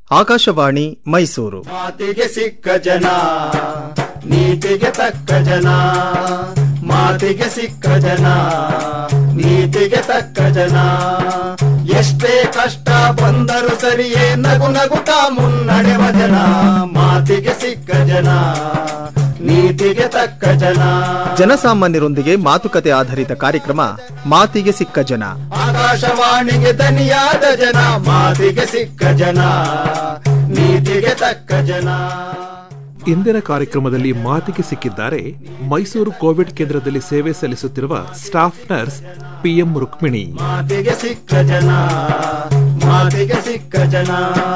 ಆಕಾಶವಾಣಿ ಮೈಸೂರು ಮಾತಿಗೆ ಸಿಕ್ಕ ಜನ ನೀತಿಗೆ ತಕ್ಕ ಜನ ಮಾತಿಗೆ ಸಿಕ್ಕ ಜನ ನೀತಿಗೆ ತಕ್ಕ ಜನ ಎಷ್ಟೇ ಕಷ್ಟ ಬಂದರೂ ಸರಿಯೇ ನಗು ನಗುತ್ತಾ ಮುನ್ನಡೆವ ಜನ ಮಾತಿಗೆ ಸಿಕ್ಕ ಜನ ನೀತಿಗೆ ತಕ್ಕ ಜನ ಜನಸಾಮಾನ್ಯರೊಂದಿಗೆ ಮಾತುಕತೆ ಆಧಾರಿತ ಕಾರ್ಯಕ್ರಮ ಮಾತಿಗೆ ಸಿಕ್ಕ ಜನ ಆಕಾಶವಾಣಿಗೆ ದನಿಯಾದ ಜನ ಮಾತಿಗೆ ಸಿಕ್ಕ ಜನ ನೀತಿಗೆ ತಕ್ಕ ಜನ ಇಂದಿನ ಕಾರ್ಯಕ್ರಮದಲ್ಲಿ ಮಾತಿಗೆ ಸಿಕ್ಕಿದ್ದಾರೆ ಮೈಸೂರು ಕೋವಿಡ್ ಕೇಂದ್ರದಲ್ಲಿ ಸೇವೆ ಸಲ್ಲಿಸುತ್ತಿರುವ ಸ್ಟಾಫ್ ನರ್ಸ್ ಪಿಎಂ ರುಕ್ಮಿಣಿ ಮಾತಿಗೆ ಸಿಕ್ಕ ಜನ ಮಾತಿಗೆ ಸಿಕ್ಕ ಜನ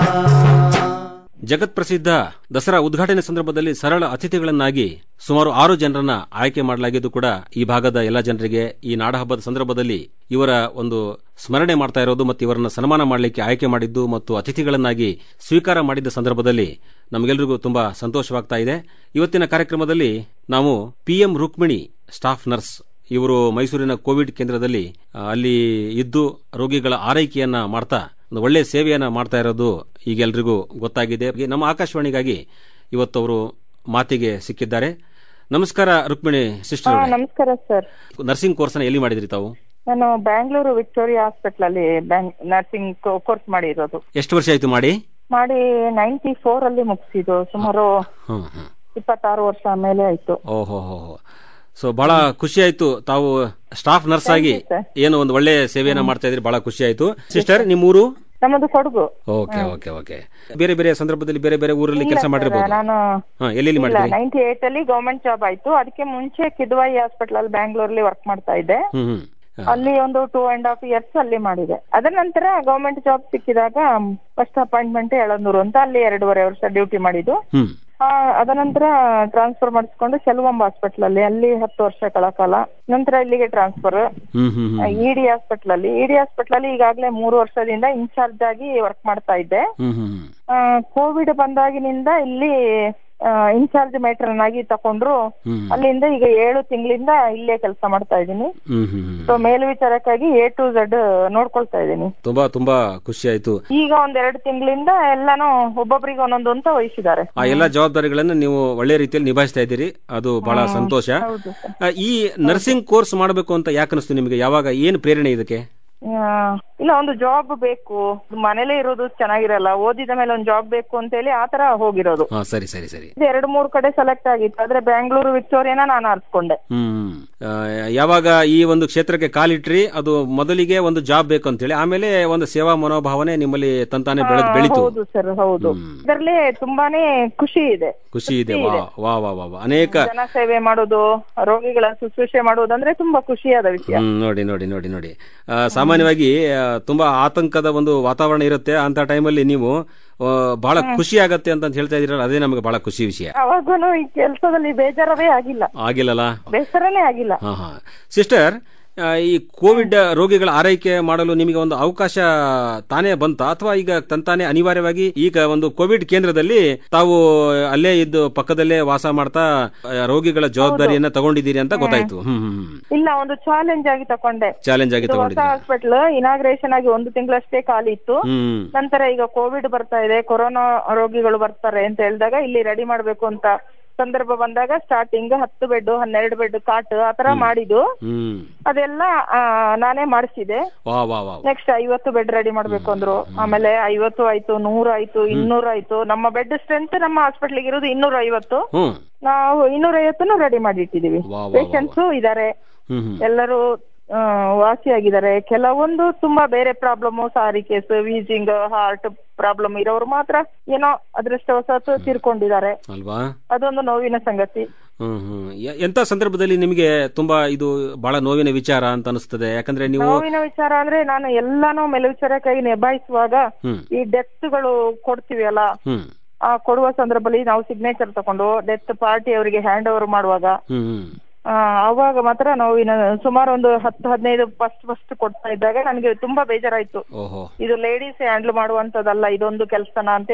ಜಗತ್ ಪ್ರಸಿದ್ಧ ದಸರಾ ಉದ್ಘಾಟನೆ ಸಂದರ್ಭದಲ್ಲಿ ಸರಳ ಅತಿಥಿಗಳನ್ನಾಗಿ ಸುಮಾರು ಆರು ಜನರನ್ನ ಆಯ್ಕೆ ಮಾಡಲಾಗಿದ್ದು ಕೂಡ ಈ ಭಾಗದ ಎಲ್ಲ ಜನರಿಗೆ ಈ ನಾಡಹಬ್ಬದ ಸಂದರ್ಭದಲ್ಲಿ ಇವರ ಒಂದು ಸ್ಮರಣೆ ಮಾಡ್ತಾ ಇರೋದು ಮತ್ತು ಇವರನ್ನ ಸನ್ಮಾನ ಮಾಡಲಿಕ್ಕೆ ಆಯ್ಕೆ ಮಾಡಿದ್ದು ಮತ್ತು ಅತಿಥಿಗಳನ್ನಾಗಿ ಸ್ವೀಕಾರ ಮಾಡಿದ್ದ ಸಂದರ್ಭದಲ್ಲಿ ನಮಗೆಲ್ಲರಿಗೂ ತುಂಬಾ ಸಂತೋಷವಾಗ್ತಾ ಇದೆ ಇವತ್ತಿನ ಕಾರ್ಯಕ್ರಮದಲ್ಲಿ ನಾವು ಪಿಎಂ ರುಕ್ಮಿಣಿ ಸ್ಟಾಫ್ ನರ್ಸ್ ಇವರು ಮೈಸೂರಿನ ಕೋವಿಡ್ ಕೇಂದ್ರದಲ್ಲಿ ಆ, ಅಲ್ಲಿ ಇದ್ದು ರೋಗಿಗಳ ಆರೈಕೆಯನ್ನ ಮಾಡ್ತಾ ಒಂದು ಒಳ್ಳೆ ಸೇವೆಯನ್ನ ಮಾಡ್ತಾ ಇರೋದು ಈಗ ಎಲ್ರಿಗೂ ಗೊತ್ತಾಗಿದೆ ನಮ್ಮ ಆಕಾಶವಾಣಿಗಾಗಿ ಇವತ್ತು ಅವರು ಮಾತಿಗೆ ಸಿಕ್ಕಿದ್ದಾರೆ ನಮಸ್ಕಾರ ರುಕ್ಮಿಣಿ ಸಿಸ್ಟರ್ ಹಾ ನಮಸ್ಕಾರ ಸರ್ ನರ್ಸಿಂಗ್ ಕೋರ್ಸ್ನ ಎಲ್ಲಿ ಮಾಡಿದ್ರಿ ತಾವು ನಾನು ಬ್ಯಾಂಗ್ಳೂರು ವಿಕ್ಟೋರಿಯಾ ಹಾಸ್ಪಿಟಲ್ ಅಲ್ಲಿ ನರ್ಸಿಂಗ್ ಕೋರ್ಸ್ ಮಾಡಿರೋದು ಎಷ್ಟು ವರ್ಷ ಆಯ್ತು ಮಾಡಿ ಮಾಡಿ ನೈನ್ಟಿ ಫೋರ್ ಅಲ್ಲಿ ಮುಗಿಸಿದ್ದು ಸುಮಾರು ಹ್ಮ್ ಹ್ಮ್ ಇಪ್ಪತ್ತಾರು ವರ್ಷ ಮೇಲೆ ಆಯ್ತು ಓಹೋ ಹೋ ಸೊ ಬಹಳ ಖುಷಿ ಆಯ್ತು ತಾವು ಸ್ಟಾಫ್ ನರ್ಸ್ ಆಗಿ you, sir. ಏನು ಒಂದು ಒಳ್ಳೆ ಸೇವೆಯನ್ನ ಮಾಡ್ತಾ ಇದ್ರಿ ಬಹಳ ಖುಷಿ ಆಯ್ತು ಸಿಸ್ಟರ್ ನಿಮ್ಮೂರು ನಮ್ಮದು ಕೊಡಗು ಓಕೆ ಓಕೆ ಓಕೆ ಬೇರೆ ಬೇರೆ ಸಂದರ್ಭದಲ್ಲಿ ಬೇರೆ ಬೇರೆ ಊರಲ್ಲಿ ಕೆಲಸ ಮಾಡಿರ್ಬೋದು ನಾನು ಹಾ ಎಲ್ಲೆಲ್ಲಿ ಇಲ್ಲ ಮಾಡಿದ್ರಿ ನೈನ್ಟಿ ಏಟ್ ಅಲ್ಲಿ ಗವರ್ಮೆಂಟ್ ಜಾಬ್ ಆಯ್ತು ಅದಕ್ಕೆ ಮುಂಚೆ ಕಿದ್ವಾಯಿ ಹಾಸ್ಪಿಟಲ್ ಅಲ್ಲಿ ಬ್ಯಾಂಗ್ಳೂರಲ್ಲಿ ವರ್ಕ್ ಮಾಡ್ತಾ ಇದ್ದೆ ಹ್ಮ್ ಹ್ಮ್ ಅಲ್ಲಿ ಒಂದು ಟೂ ಅಂಡ್ ಹಾಫ್ ಇಯರ್ಸ್ ಅಲ್ಲಿ ಮಾಡಿದೆ ಅದ ನಂತರ ಗವರ್ಮೆಂಟ್ ಜಾಬ್ ಸಿಕ್ಕಿದಾಗ ಫಸ್ಟ್ ಅಪಾಯಿಂಟ್ಮೆಂಟ್ ಎಳಂದೂರು ಅಂತ ಅಲ್ಲಿ ಎರಡೂವರೆ ವರ್ಷ ಡ್ಯೂಟಿ ಮಾಡಿದ್ದು ಹ್ಮ್ ಆ, ಅದ ನಂತರ ಟ್ರಾನ್ಸ್ಫರ್ ಮಾಡಿಸ್ಕೊಂಡು ಸೆಲ್ವಂಬ ಹಾಸ್ಪಿಟಲ್ ಅಲ್ಲಿ ಅಲ್ಲಿ ಹತ್ತು ವರ್ಷಗಳ ಕಾಲ ನಂತರ ಇಲ್ಲಿಗೆ ಟ್ರಾನ್ಸ್ಫರ್ ಹ್ಮ್ ಹ್ಮ್ ಹ್ಮ್ ಇಡಿ ಹಾಸ್ಪಿಟಲ್ ಅಲ್ಲಿ ಇಡಿ ಹಾಸ್ಪಿಟಲ್ ಅಲ್ಲಿ ಈಗಾಗಲೇ ಮೂರು ವರ್ಷದಿಂದ ಇನ್ಚಾರ್ಜ್ ಆಗಿ ವರ್ಕ್ ಮಾಡ್ತಾ ಇದ್ದೆ ಹ್ಮ್ ಹ್ಮ್ ಹ್ಮ್ ಕೋವಿಡ್ ಬಂದಾಗಿನಿಂದ ಇಲ್ಲಿ ಇನ್ಚಾರ್ಜ್ ಮೇಟ್ರನ್ ಆಗಿ ತಕೊಂಡ್ರು ಹ್ಮ್. ಅಲ್ಲಿಂದ ಈಗ ಏಳು ತಿಂಗಳಿಂದ ಇಲ್ಲೇ ಕೆಲಸ ಮಾಡ್ತಾ ಇದ್ದೀನಿ ಹ್ಮ್ ಹ್ಮ್ ಹ್ಮ್. ಸೊ ಮೇಲ್ವಿಚಾರಕ್ಕಾಗಿ ಎ ಟು ಝಡ್ ನೋಡ್ಕೊಳ್ತಾ ಇದ್ದೀನಿ ತುಂಬಾ ತುಂಬಾ ಖುಷಿ ಆಯ್ತು ಈಗ ಒಂದ್ ಎರಡು ತಿಂಗಳಿಂದ ಎಲ್ಲಾನು ಒಬ್ಬೊಬ್ರಿಗೆ ಒಂದೊಂದು ಅಂತ ವಹಿಸಿದ್ದಾರೆ ಆ ಎಲ್ಲಾ ಜವಾಬ್ದಾರಿಗಳನ್ನ ನೀವು ಒಳ್ಳೆ ರೀತಿಯಲ್ಲಿ ನಿಭಾಯಿಸ್ತಾ ಇದ್ದೀರಿ ಅದು ಬಹಳ ಸಂತೋಷ ಹೌದು ಸರ್ ಆ, ಈ ನರ್ಸಿಂಗ್ ಕೋರ್ಸ್ ಮಾಡಬೇಕು ಅಂತ ಯಾಕೆ ಅನಿಸ್ತು ನಿಮಗೆ ಯಾವಾಗ ಏನು ಪ್ರೇರಣೆ ಇದಕ್ಕೆ ಆ, ಇಲ್ಲ ಒಂದು ಜಾಬ್ ಬೇಕು ಮನೇಲೇ ಇರೋದು ಚೆನ್ನಾಗಿರಲ್ಲ ಓದಿದ ಮೇಲೆ ಒಂದು ಜಾಬ್ ಬೇಕು ಅಂತ ಹೇಳಿ ಆತರ ಹೋಗಿರೋದು ಹಾ ಸರಿ ಸರಿ ಸರಿ ಇದು ಎರಡು ಮೂರು ಕಡೆ ಸೆಲೆಕ್ಟ್ ಆಗಿತ್ತು ಆದ್ರೆ ಬ್ಯಾಂಗ್ಳೂರು ವಿಕ್ಟೋರಿಯಾನ ನಾನು ಆರಿಸ್ಕೊಂಡೆ ಹ್ಮ್ ಆ, ಯಾವಾಗ ಈ ಒಂದು ಕ್ಷೇತ್ರಕ್ಕೆ ಕಾಲಿಟ್ರಿ ಅದು ಮೊದಲಿಗೆ ಒಂದು ಜಾಬ್ ಬೇಕು ಅಂತ ಹೇಳಿ ಆಮೇಲೆ ಒಂದು ಸೇವಾ ಮನೋಭಾವನೆ ನಿಮ್ಮಲ್ಲಿ ತಂತಾನೆ ಬೆಳೆದು ಬೆಳೀತು ಹೌದು ಸರ್ ಹೌದು ಇದರಲ್ಲಿ ತುಂಬಾನೇ ಖುಷಿ ಇದೆ ಖುಷಿ ಇದೆ ವಾ ವಾ ವಾ ವಾ ವಾ. ಅನೇಕ ಜನ ಸೇವೆ ಮಾಡೋದು ರೋಗಿಗಳ ಶುಶ್ರೂಷೆ ಮಾಡೋದು ಅಂದ್ರೆ ತುಂಬಾ ಖುಷಿಯಾದ ವಿಷಯ ಹ್ಮ್ ನೋಡಿ ನೋಡಿ ನೋಡಿ ನೋಡಿ ಆ, ಸಾಮಾನ್ಯವಾಗಿ ಆ, ತುಂಬಾ ಆತಂಕದ ಒಂದು ವಾತಾವರಣ ಇರುತ್ತೆ ಅಂತ ಟೈಮಲ್ಲಿ ನೀವು ಆ, ಬಹಳ ಖುಷಿ ಆಗತ್ತೆ ಅಂತ ಹೇಳ್ತಾ ಇದೀರಲ್ಲ ಅದೇ ನಮಗೆ ಬಹಳ ಖುಷಿ ವಿಷಯ ಅವಾಗೂನು ಈ ಕೆಲಸದಲ್ಲಿ ಬೇಜಾರವೇ ಆಗಿಲ್ಲ ಆಗಿಲ್ಲಲ್ಲ ಬೇಸರನೇ ಆಗಿಲ್ಲ ಹಾ ಹಾ ಸಿಸ್ಟರ್ ಆ, ಈ ಕೋವಿಡ್ ರೋಗಿಗಳ ಆರೈಕೆ ಮಾಡಲು ನಿಮಗೆ ಒಂದು ಅವಕಾಶ ತಾನೇ ಬಂತ ಅಥವಾ ಈಗ ತಂತಾನೆ ಅನಿವಾರ್ಯವಾಗಿ ಈಗ ಒಂದು ಕೋವಿಡ್ ಕೇಂದ್ರದಲ್ಲಿ ತಾವು ಅಲ್ಲೇ ಇದ್ದು ಪಕ್ಕದಲ್ಲೇ ವಾಸ ಮಾಡ್ತಾ ಆ, ರೋಗಿಗಳ ಜವಾಬ್ದಾರಿಯನ್ನ ತಗೊಂಡಿದ್ದೀರಿ ಅಂತ ಗೊತ್ತಾಯ್ತು ಹ್ಮ್ ಹ್ಮ್ ಹ್ಮ್ ಇಲ್ಲ ಒಂದು ಚಾಲೆಂಜ್ ಆಗಿ ತಕೊಂಡೆ ಚಾಲೆಂಜ್ ಆಗಿ ಇದು ಹೊಸ ತಗೊಂಡಿದ್ದೀರಿ ಹಾಸ್ಪಿಟಲ್ ಇನಾಗ್ರೇಷನ್ ಆಗಿ ಒಂದು ತಿಂಗಳಷ್ಟೇ ಖಾಲಿ ಇತ್ತು ಹ್ಮ್ ನಂತರ ಈಗ ಕೋವಿಡ್ ಬರ್ತಾ ಇದೆ ಕೊರೋನಾ ರೋಗಿಗಳು ಬರ್ತಾರೆ ಅಂತ ಹೇಳಿದಾಗ ಇಲ್ಲಿ ರೆಡಿ ಮಾಡ್ಬೇಕು ಅಂತ ಸಂದರ್ಭ ಬಂದಾಗ ಸ್ಟಾರ್ಟಿಂಗ್ ಹತ್ತು ಬೆಡ್ ಹನ್ನೆರಡು ಬೆಡ್ ಕಾಟ್ ಆತರ ಮಾಡಿದ್ದು ಹ್ಮ್ ಅದೆಲ್ಲ ಆ, ನಾನೇ ಮಾಡಿಸಿದೆ ವಾ ವಾ ವಾ ನೆಕ್ಸ್ಟ್ ಐವತ್ತು ಬೆಡ್ ರೆಡಿ ಮಾಡ್ಬೇಕು ಅಂದ್ರು ಆಮೇಲೆ ಐವತ್ತು ಆಯ್ತು ನೂರ ಆಯ್ತು ಇನ್ನೂರ ಆಯ್ತು ನಮ್ಮ ಬೆಡ್ ಸ್ಟ್ರೆಂತ್ ನಮ್ಮ ಹಾಸ್ಪಿಟ್ಲಿಗೆ ಇರೋದು ಇನ್ನೂರ ಐವತ್ತು ಹ್ಮ್ ನಾವು ಇನ್ನೂರ ಐವತ್ತನ್ನು ರೆಡಿ ಮಾಡಿ ಇಟ್ಟಿದೀವಿ ವಾ, ವಾ, ವಾ, ಪೇಷಂಟ್ಸ್ ಇದಾರೆ ಹ್ಮ್ ಹ್ಮ್ ಎಲ್ಲರೂ ಆ, ವಾಸಿಯಾಗಿದ್ದಾರೆ ಕೆಲವೊಂದು ತುಂಬಾ ಬೇರೆ problem SARI case wheezing heart problem ಇರೋರು ಮಾತ್ರ ಏನೋ ಅದೃಷ್ಟವಶಾತ್ ತೀರ್ಕೊಂಡಿದ್ದಾರೆ ಅಲ್ವಾ ಅದೊಂದು ನೋವಿನ ಸಂಗತಿ ಹ್ಮ್ ಹ್ಮ್ ಎ- ಎಂತ ಸಂದರ್ಭದಲ್ಲಿ ನಿಮಗೆ ತುಂಬಾ ಇದು ಬಹಳ ನೋವಿನ ವಿಚಾರ ಅಂತ ಅನಿಸ್ತದೆ ಯಾಕಂದ್ರೆ ನೀವು ನೋವಿನ ವಿಚಾರ ಅಂದ್ರೆ ನಾನು ಎಲ್ಲಾನು ಮೇಲ್ವಿಚಾರಕ್ಕಾಗಿ ನಿಭಾಯಿಸುವಾಗ ಹ್ಮ್ ಈ ಡೆತ್ಗಳು ಕೊಡ್ತೀವಿ ಅಲ್ಲ ಹ್ಮ್ ಆ ಕೊಡುವ ಸಂದರ್ಭದಲ್ಲಿ ನಾವು ಸಿಗ್ನೇಚರ್ ತಕೊಂಡು ಡೆತ್ ಪಾರ್ಟಿ ಅವರಿಗೆ ಹ್ಯಾಂಡ್ ಓವರ್ ಮಾಡುವಾಗ ಹ್ಮ್ ಹ್ಮ್ ಆ, ಅವಾಗ ಮಾತ್ರ ನೋವಿನ ಸುಮಾರು ಒಂದು ಹತ್ತು ಹದಿನೈದು ಫಸ್ಟ್ ಫಸ್ಟ್ ಕೊಡ್ತಾ ಇದ್ದಾಗ ನನಗೆ ತುಂಬಾ ಬೇಜಾರಾಯ್ತು ಓಹೋ ಇದು ಲೇಡೀಸ್ ಹ್ಯಾಂಡಲ್ ಮಾಡುವಂತದಲ್ಲ ಇದೊಂದು ಕೆಲಸನ ಅಂತೇಳಿ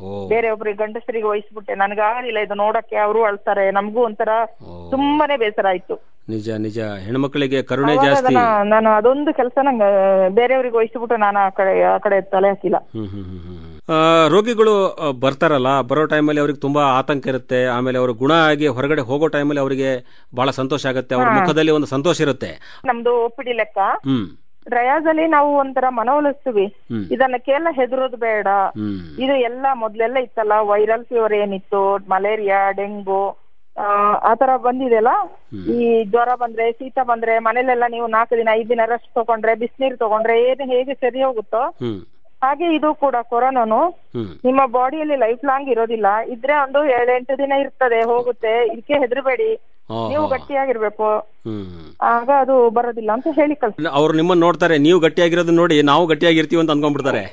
ಓ ಬೇರೆಯೊಬ್ರಿಗೆ ಗಂಡಸರಿಗೆ ವಹಿಸ್ಬಿಟ್ಟೆ ನನಗೆ ಆಗಲಿಲ್ಲ ಇದು ನೋಡಕ್ಕೆ ಅವರು ಅಳ್ತಾರೆ ನಮಗೂ ಒಂಥರ ತುಂಬಾನೇ ಬೇಸರ ಆಯ್ತು ನಿಜ ನಿಜ ಹೆಣ್ಮಕ್ಳಿಗೆ ಕರುಣೆ ಅವಾಗ ಜಾಸ್ತಿ ಅದನ್ನ ನಾನು ಅದೊಂದು ಕೆಲಸ ನಂಗೆ ಬೇರೆಯವ್ರಿಗೆ ವಹಿಸ್ಬಿಟ್ಟು ನಾನು ಆ ಕಡೆ ಆ ಕಡೆ ತಲೆ ಹಾಕಿಲ್ಲ ಹ್ಮ್ ಹ್ಮ್ ಹ್ಮ್ ಹ್ಮ್. ಆ, ರೋಗಿಗಳು ಆ, ಬರ್ತಾರಲ್ಲ ಬರೋ ಟೈಮಲ್ಲಿ ಅವ್ರಿಗೆ ತುಂಬಾ ಆತಂಕ ಇರುತ್ತೆ ಆಮೇಲೆ ಅವರು ಗುಣ ಆಗಿ ಹೊರಗಡೆ ಹೋಗೋ ಟೈಮಲ್ಲಿ ಅವರಿಗೆ ಬಹಳ ಸಂತೋಷ ಆಗುತ್ತೆ ಅವ್ರ ಮುಖದಲ್ಲಿ ಒಂದು ಸಂತೋಷ ಇರುತ್ತೆ ನಮ್ದು ಒಪಿಡಿ ಲೆಕ್ಕ ಹ್ಮ್ ಡ್ರಯಾಸ್ ಅಲ್ಲಿ ನಾವು ಒಂಥರ ಮನವೊಲಿಸ್ತೀವಿ ಹ್ಮ್. ಇದನ್ನ ಕೇಳ ಹೆದರೋದು ಬೇಡ ಹ್ಮ್ ಇದು ಎಲ್ಲ ಮೊದ್ಲೆಲ್ಲ ಇತ್ತಲ್ಲ ವೈರಲ್ ಫೀವರ್ ಏನಿತ್ತು ಮಲೇರಿಯಾ ಡೆಂಗು ಆ, ಆ ತರ ಬಂದಿದೆಲ್ಲ ಈ ಜ್ವರ ಬಂದ್ರೆ ಶೀತ ಬಂದ್ರೆ ಮನೇಲೆಲ್ಲ ನೀವು ನಾಲ್ಕು ದಿನ ಐದ್ ದಿನ ರೆಸ್ಟ್ ತಗೊಂಡ್ರೆ ಬಿಸಿನೀರು ತಗೊಂಡ್ರೆ ಏನು ಹೇಗೆ ಸರಿ ಹೋಗುತ್ತೋ ಹ್ಮ್ ಹಾಗೆ ಇದು ಕೂಡ ಕೊರೋನಾನು ಹ್ಮ್ ನಿಮ್ಮ ಬಾಡಿಯಲ್ಲಿ ಲೈಫ್ ಲಾಂಗ್ ಇರೋದಿಲ್ಲ ಇದ್ರೆ ಒಂದು ಏಳೆಂಟು ದಿನ ಇರ್ತದೆ ಹೋಗುತ್ತೆ ಇದಕ್ಕೆ ಹೆದರ್ಬೇಡಿ ಆ, ನೀವು ಆ. ಗಟ್ಟಿಯಾಗಿರ್ಬೇಕು ಹ್ಮ್ ಆಗ ಅದು ಬರೋದಿಲ್ಲ ಅಂತ ಹೇಳಿ ಕಳ್ಸಿ ಅವ್ರು ನಿಮ್ಮನ್ನ ನೋಡ್ತಾರೆ ನೀವು ಗಟ್ಟಿಯಾಗಿರೋದನ್ನ ನೋಡಿ ನಾವು ಗಟ್ಟಿಯಾಗಿರ್ತೀವಿ ಅಂತ ಅನ್ಕೊಂಡ್ಬಿಡ್ತಾರೆ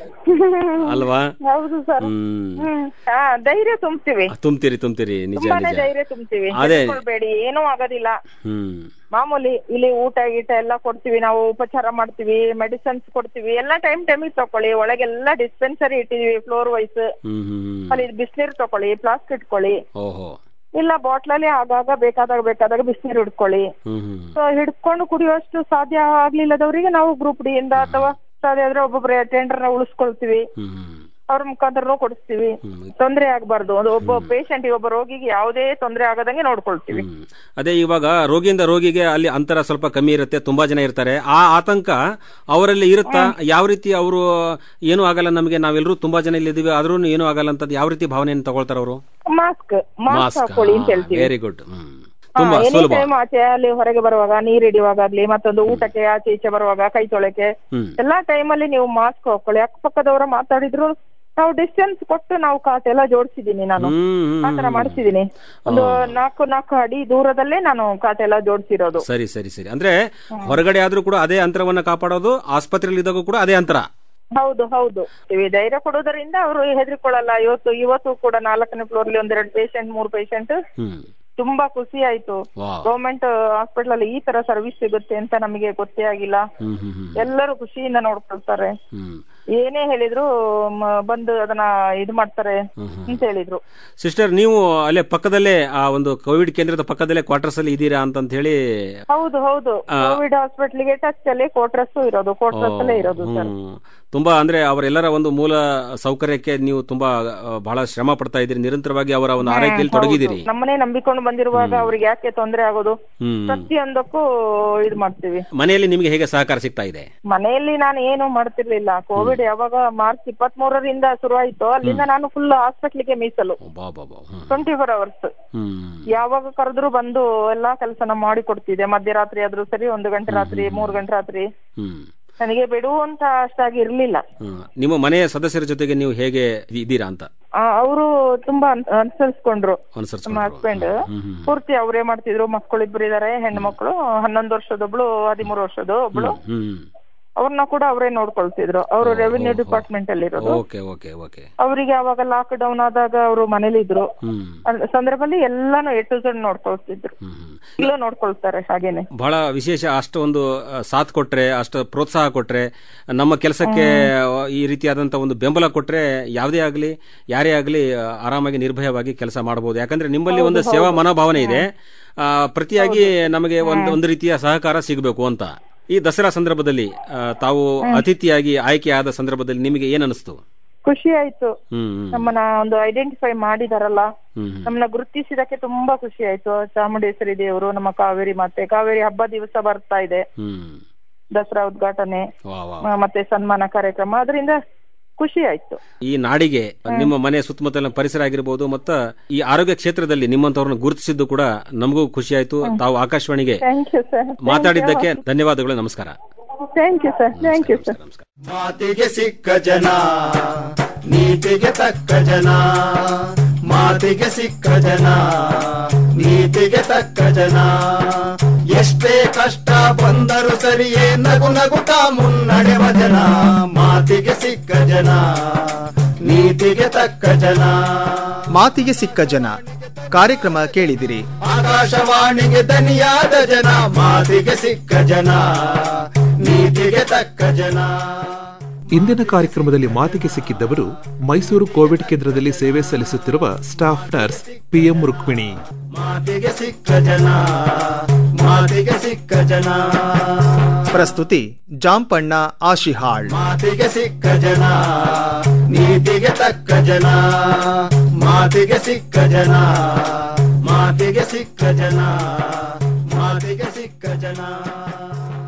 ಅಲ್ವಾ ಹೌದು ಸರ್ ಹ್ಮ್ ಹ್ಮ್ ಹಾ ಧೈರ್ಯ ತುಂಬ್ತೀವಿ ತುಂಬ್ತೀರಿ ತುಂಬ್ತೀರಿ ನಿಜ ತುಂಬಾನೇ ನಿಜ ಧೈರ್ಯ ತುಂಬ್ತೀವಿ ಅದೇ. ಹೆದರ್ಕೊಳ್ಬೇಡಿ ಏನೂ ಆಗೋದಿಲ್ಲ ಹ್ಮ್ ಮಾಮೂಲಿ ಇಲ್ಲಿ ಊಟ ಗೀಟ ಎಲ್ಲ ಕೊಡ್ತೀವಿ ನಾವು ಉಪಚಾರ ಮಾಡ್ತೀವಿ ಮೆಡಿಸಿನ್ಸ್ ಕೊಡ್ತೀವಿ ಎಲ್ಲ ಟೈಮ್ ಟೈಮಿಗೆ ತಕೊಳ್ಳಿ ಒಳಗೆಲ್ಲ ಡಿಸ್ಪೆನ್ಸರಿ ಇಟ್ಟಿದೀವಿ ಫ್ಲೋರ್ ವೈಸ್ ಹ್ಮ್ ಹ್ಮ್ ಹ್ಮ್ ಅಲ್ಲಿ ಬಿಸಿನೀರು ತಕೊಳ್ಳಿ ಫ್ಲಾಸ್ಕ್ ಇಟ್ಕೊಳ್ಳಿ ಓಹೋ ಇಲ್ಲ ಬಾಟ್ಲಲ್ಲಿ ಆಗಾಗ ಬೇಕಾದಾಗ ಬೇಕಾದಾಗ ಬಿಸಿನೀರು ಹಿಡ್ಕೊಳ್ಳಿ ಹ್ಮ್ ಹ್ಮ್ ಸೊ ಹಿಡ್ಕೊಂಡು ಕುಡಿಯುವಷ್ಟು ಸಾಧ್ಯ ಆಗ್ಲಿಲ್ಲದವರಿಗೆ ನಾವು ಗ್ರೂಪ್ ಡಿ ಇಂದ ಅಥವಾ ಸಾಧ್ಯ ಆದ್ರೆ ಒಬ್ಬೊಬ್ಬರ ಟೆಂಡರ್ ನ ಉಳಿಸ್ಕೊಳ್ತೀವಿ ಹ್ಮ್ ಹ್ಮ್ ಅವ್ರ ಮುಖಾಂತರನೂ ಕೊಡಿಸ್ತೀವಿ ತೊಂದ್ರೆ ಆಗ್ಬಾರ್ದು ಒಂದು ಒಬ್ಬ ಪೇಷಂಟ್ ಒಬ್ಬ ರೋಗಿಗೆ ಯಾವುದೇ ತೊಂದರೆ ಆಗದಂಗೆ ನೋಡ್ಕೊಳ್ತೀವಿ ಹ್ಮ್. ಅದೇ ಇವಾಗ ರೋಗಿಯಿಂದ ರೋಗಿಗೆ ಅಲ್ಲಿ ಅಂತರ ಸ್ವಲ್ಪ ಕಮ್ಮಿ ಇರುತ್ತೆ ತುಂಬಾ ಜನ ಇರ್ತಾರೆ ಆ ಆತಂಕ ಅವರಲ್ಲಿ ಇರುತ್ತಾ ಯಾವ ರೀತಿ ಅವರು ಏನು ಆಗಲ್ಲ ನಮಗೆ ನಾವೆಲ್ಲರೂ ತುಂಬಾ ಜನ ಇಲ್ಲಿದ್ದೀವಿ ಆದ್ರೂ ಏನು ಆಗಲ್ಲ ಅಂತ ಯಾವ ರೀತಿ ಭಾವನೆಯನ್ನು ತಗೊಳ್ತಾರೆ ಅವರು ಮಾಸ್ಕ್ ಮಾಸ್ಕ್ ಹಾಕೊಳ್ಳಿ ಅಂತ ಹೇಳ್ತೀವಿ ವೆರಿ ಗುಡ್ ತುಂಬಾ ಎನಿ ಸುಲಭ ಟೈಮ್ ಆಚೆ ಅಲ್ಲಿ ಹೊರಗೆ ಬರುವಾಗ ನೀರ್ ಹಿಡಿಯುವಾಗ ಆಗ್ಲಿ ಮತ್ತೊಂದು ಊಟಕ್ಕೆ ಆಚೆ ಈಚೆ ಬರುವಾಗ ಕೈ ತೊಳೆಕೆ ಹ್ಮ್ ಎಲ್ಲಾ ಟೈಮಲ್ಲಿ ನೀವು ಮಾಸ್ಕ್ ಹಾಕೊಳ್ಳಿ ಅಕ್ಕಪಕ್ಕದವರ ಮಾತಾಡಿದ್ರು ನಾವು ಡಿಸ್ಟೆನ್ಸ್ ಕೊಟ್ಟು ನಾವು ಕಾಟ್ ಎಲ್ಲ ಜೋಡಿಸಿದೀನಿ ನಾನು ಹ್ಮ್ ಆ ತರ ಮಾಡಿಸಿದೀನಿ ಒಂದು ನಾಲ್ಕು ನಾಲ್ಕು ಅಡಿ ದೂರದಲ್ಲೇ ನಾನು ಕಾಟ್ ಎಲ್ಲ ಜೋಡಿಸಿರೋದು ಸರಿ ಸರಿ ಸರಿ ಅಂದ್ರೆ ಹೊರಗಡೆ ಆದ್ರೂ ಕೂಡ ಅದೇ ಅಂತರವನ್ನ ಕಾಪಾಡೋದು ಆಸ್ಪತ್ರೆಯಲ್ಲಿ ಇದ್ದಾಗ ಕೂಡ ಅದೇ ಅಂತರ ಹೌದು ಹೌದು ಇವಿ ಧೈರ್ಯ ಕೊಡೋದರಿಂದ ಅವರು ಹೆದರಿಕೊಳ್ಳಲ್ಲ ಇವತ್ತು ಇವತ್ತು ಕೂಡ ನಾಲ್ಕನೇ ಫ್ಲೋರ್ ಅಲ್ಲಿ ಒಂದೆರಡು ಪೇಷಂಟ್ ಮೂರು ಪೇಷಂಟ್ ಹ್ಮ್ ತುಂಬಾ ಖುಷಿ ಆಯ್ತು ವಾ ಗೌರ್ಮೆಂಟ್ ಹಾಸ್ಪಿಟಲ್ ಅಲ್ಲಿ ಈ ತರ ಸರ್ವಿಸ್ ಸಿಗುತ್ತೆ ಅಂತ ನಮಗೆ ಗೊತ್ತೇ ಆಗಿಲ್ಲ ಹ್ಮ್ ಹ್ಮ್ ಹ್ಮ್ ಎಲ್ಲರೂ ಖುಷಿಯಿಂದ ನೋಡ್ಕೊಳ್ತಾರೆ ಹ್ಮ್ ಏನೇ ಹೇಳಿದ್ರು ಮ- ಬಂದು ಅದನ್ನ ಇದು ಮಾಡ್ತಾರೆ ಹ್ಮ್ ಹ್ಮ್ ಅಂತ ಹೇಳಿದ್ರು ಸಿಸ್ಟರ್ ನೀವು ಅಲ್ಲೇ ಪಕ್ಕದಲ್ಲೇ ಆ ಒಂದು ಕೋವಿಡ್ ಕೇಂದ್ರದ ಪಕ್ಕದಲ್ಲೇ ಕ್ವಾರ್ಟರ್ಸ್ ಅಲ್ಲಿ ಇದ್ದೀರಾ ಅಂತ ಹೇಳಿ ಹೌದು ಹೌದು ಕೋವಿಡ್ ಹಾಸ್ಪಿಟಲ್ಗೆ ಟಚ್ ಅಲ್ಲಿ ಕೋಟ್ರಸ್ ಇರೋದು ಕೋಟ್ರಸ್ ಅಲ್ಲೇ ಇರೋದು ಸರ್ ಹ್ಮ್. ತುಂಬಾ ಅಂದ್ರೆ ಅವರೆಲ್ಲರ ಒಂದು ಮೂಲ ಸೌಕರ್ಯಕ್ಕೆ ನೀವು ತುಂಬಾ ಆ, ಬಹಳ ಶ್ರಮ ಪಡ್ತಾ ಇದ್ದೀರಿ ನಿರಂತರವಾಗಿ ಅವರ ಒಂದು ಆರೈಕೆಯಲ್ಲಿ ತೊಡಗಿದ್ದೀರಿ ನಮ್ಮನೆ ನಂಬಿಕೊಂಡು ಬಂದಿರುವಾಗ ಅವ್ರಿಗೆ ಯಾಕೆ ತೊಂದರೆ ಆಗೋದು ಹ್ಮ್ ಪ್ರತಿಯೊಂದಕ್ಕೂ ಇದು ಮಾಡ್ತೀವಿ ಮನೆಯಲ್ಲಿ ನಿಮಗೆ ಹೇಗೆ ಸಹಕಾರ ಸಿಗ್ತಾ ಇದೆ ಮನೆಯಲ್ಲಿ ನಾನು ಏನು ಮಾಡ್ತಿರ್ಲಿಲ್ಲ ಕೋವಿಡ್ ಯಾವಾಗ ಮಾರ್ಚ್ ಇಪ್ಪತ್ತ್ ಮೂರರಿಂದ ಶುರುವಾಯ್ತು ಅಲ್ಲಿಂದ ನಾನು ಫುಲ್ ಹಾಸ್ಪಿಟ್ಲಿಗೆ ಮೀಸಲು ಬಾ ಬಾ ಬಾ ಹ್ಮ್ ಟ್ವೆಂಟಿ ಫೋರ್ ಅವರ್ಸ್ ಹ್ಮ್ ಯಾವಾಗ ಕರೆದ್ರು ಬಂದು ಎಲ್ಲಾ ಕೆಲಸನ ಮಾಡಿ ಕೊಡ್ತಿದ್ದೆ ಮಧ್ಯರಾತ್ರಿ ಆದ್ರೂ ಸರಿ ಒಂದು ಗಂಟೆ ರಾತ್ರಿ ಮೂರು ಗಂಟೆ ರಾತ್ರಿ ಹ್ಮ್ ನನಗೆ ಬಿಡುವಂತ ಅಷ್ಟಾಗಿ ಇರ್ಲಿಲ್ಲ ಹ್ಮ್. ನಿಮ್ಮ ಮನೆಯ ಸದಸ್ಯರ ಜೊತೆಗೆ ನೀವು ಹೇಗೆ ಇದ್ದೀರಾ ಅಂತ ಅವರು ತುಂಬಾ ಅನ್- ಅನುಸರಿಸ್ಕೊಂಡ್ರು ನಮ್ಮ ಅನುಸರಿಸ್ಕೊಂಡು ಹಸ್ಬೆಂಡ್ ಹ್ಮ್ ಹ್ಮ್ ಪೂರ್ತಿ ಅವರೇ ಮಾಡ್ತಿದ್ರು ಮಕ್ಕಳು ಇಬ್ರು ಇದಾರೆ ಹೆಣ್ಣು ಮಕ್ಕಳು ಹನ್ನೊಂದು ವರ್ಷದೊಬ್ಳು ಹದಿಮೂರು ವರ್ಷದ ಒಬ್ಳು ಹ್ಮ್ ಅವ್ರನ್ನ ಕೂಡ ಅವರೇ ನೋಡ್ಕೊಳ್ತಿದ್ರು ಅವರು ರೆವಿನ್ಯೂ ಡಿಪಾರ್ಟ್ಮೆಂಟ್ ಅಲ್ಲಿ ಇರೋದು ಓಕೆ ಓಕೆ ಓಕೆ ಅವರಿಗೆ ಅವಾಗ ಲಾಕ್ ಡೌನ್ ಆದಾಗ ಅವರು ಮನೇಲಿ ಇದ್ರು ಹ್ಮ್ ಅದ್ ಸಂದರ್ಭದಲ್ಲಿ ಎಲ್ಲಾನು ಎ ಟು ಝಡ್ ನೋಡ್ಕೊಳ್ತಿದ್ರು ಹ್ಮ್ ಹ್ಮ್. ಇಲ್ಲೂ ನೋಡ್ಕೊಳ್ತಾರೆ ಹಾಗೇನೆ ಬಹಳ ವಿಶೇಷ ಅಷ್ಟೊಂದು ಆ, ಸಾಥ್ ಕೊಟ್ರೆ ಅಷ್ಟು ಪ್ರೋತ್ಸಾಹ ಕೊಟ್ರೆ ನಮ್ಮ ಕೆಲಸಕ್ಕೆ ಈ ರೀತಿಯಾದಂತ ಒಂದು ಬೆಂಬಲ ಕೊಟ್ರೆ ಯಾವುದೇ ಆಗಲಿ ಯಾರೇ ಆಗಲಿ ಆರಾಮಾಗಿ ನಿರ್ಭಯವಾಗಿ ಕೆಲಸ ಮಾಡಬಹುದು ಯಾಕಂದ್ರೆ ನಿಮ್ಮಲ್ಲಿ ಒಂದು ಸೇವಾ ಮನೋಭಾವನೆ ಇದೆ ಆ, ಪ್ರತಿಯಾಗಿ ನಮಗೆ ಒಂದು ಒಂದು ರೀತಿಯ ಸಹಕಾರ ಸಿಗಬೇಕು ಅಂತ ಈ ದಸರಾ ಸಂದರ್ಭದಲ್ಲಿ ಆ, ತಾವು ಅತಿಥಿಯಾಗಿ ಆಯ್ಕೆಯಾದ ಸಂದರ್ಭದಲ್ಲಿ ನಿಮಗೆ ಏನ್ ಅನಿಸ್ತು ಖುಷಿ ಆಯ್ತು ಹ್ಮ್ ಹ್ಮ್ ನಮ್ಮನ್ನ ಒಂದು ಐಡೆಂಟಿಫೈ ಮಾಡಿದಾರಲ್ಲ ಹ್ಮ್ ಹ್ಮ್ ನಮ್ಮನ್ನ ಗುರುತಿಸಿದಕ್ಕೆ ತುಂಬಾ ಖುಷಿ ಆಯ್ತು ಚಾಮುಂಡೇಶ್ವರಿ ದೇವರು ನಮ್ಮ ಕಾವೇರಿ ಮಾತೆ ಕಾವೇರಿ ಹಬ್ಬ ದಿವಸ ಬರ್ತಾ ಇದೆ ಹ್ಮ್ ದಸರಾ ಉದ್ಘಾಟನೆ ವಾ ವಾ ಮ- ಮತ್ತೆ ಸನ್ಮಾನ ಕಾರ್ಯಕ್ರಮ ಅದರಿಂದ ಖುಷಿ ಆಯ್ತು ಈ ನಾಡಿಗೆ ನಿಮ್ಮ ಮನೆ ಸುತ್ತಮುತ್ತಲಿನ ಪರಿಸರ ಆಗಿರ್ಬೋದು ಮತ್ತು ಈ ಆರೋಗ್ಯ ಕ್ಷೇತ್ರದಲ್ಲಿ ನಿಮ್ಮಂತವ್ರನ್ನ ಗುರುತಿಸಿದ್ದು ಕೂಡ ನಮಗೂ ಖುಷಿ ಆಯ್ತು ತಾವು ಆಕಾಶವಾಣಿಗೆ ಥ್ಯಾಂಕ್ ಯು ಸರ್ ಮಾತಾಡಿದ್ದಕ್ಕೆ ಧನ್ಯವಾದಗಳು ನಮಸ್ಕಾರ thank you sir thank you sir ನಮಸ್ಕಾರ ಮಾತಿಗೆ ಸಿಕ್ಕ ಜನ ನೀತಿಗೆ ತಕ್ಕ ಜನ ಮಾತಿಗೆ ಸಿಕ್ಕ ಜನ ನೀತಿಗೆ ತಕ್ಕ ಜನ ಎಷ್ಟೇ ಕಷ್ಟ ಬಂದರೂ ಸರಿಯೇ ನಗು ನಗುತ್ತಾ ಮುನ್ನಡೆವ ಜನ ಮಾತಿಗೆ ಸಿಕ್ಕ ಜನ ನೀತಿಗೆ ತಕ್ಕ ಜನ ಮಾತಿಗೆ ಸಿಕ್ಕ ಜನ ಕಾರ್ಯಕ್ರಮ ಕೇಳಿದಿರಿ ಆಕಾಶವಾಣಿಗೆ ದನಿಯಾದ ಜನ ಮಾತಿಗೆ ಸಿಕ್ಕ ಜನ ನೀತಿಗೆ ತಕ್ಕ ಜನ ಇಂದಿನ ಕಾರ್ಯಕ್ರಮದಲ್ಲಿ ಮಾತಿಗೆ ಸಿಕ್ಕಿದ್ದವರು ಮೈಸೂರು ಕೋವಿಡ್ ಕೇಂದ್ರದಲ್ಲಿ ಸೇವೆ ಸಲ್ಲಿಸುತ್ತಿರುವ ಸ್ಟಾಫ್ ನರ್ಸ್ ಪಿಎಂ ರುಕ್ಮಿಣಿ ಮಾತಿಗೆ ಸಿಕ್ಕ ಜನ ಮಾತಿಗೆ ಸಿಕ್ಕ ಜನ ಪ್ರಸ್ತುತಿ ಜಾಂಪಣ್ಣ ಆಶಿಹಾಳ್ ಮಾತಿಗೆ ಸಿಕ್ಕ ಜನ ನೀತಿಗೆ ತಕ್ಕ ಜನ ಮಾತಿಗೆ ಸಿಕ್ಕ ಜನ ಮಾತಿಗೆ ಸಿಕ್ಕ ಜನ ಮಾತಿಗೆ ಸಿಕ್ಕ ಜನ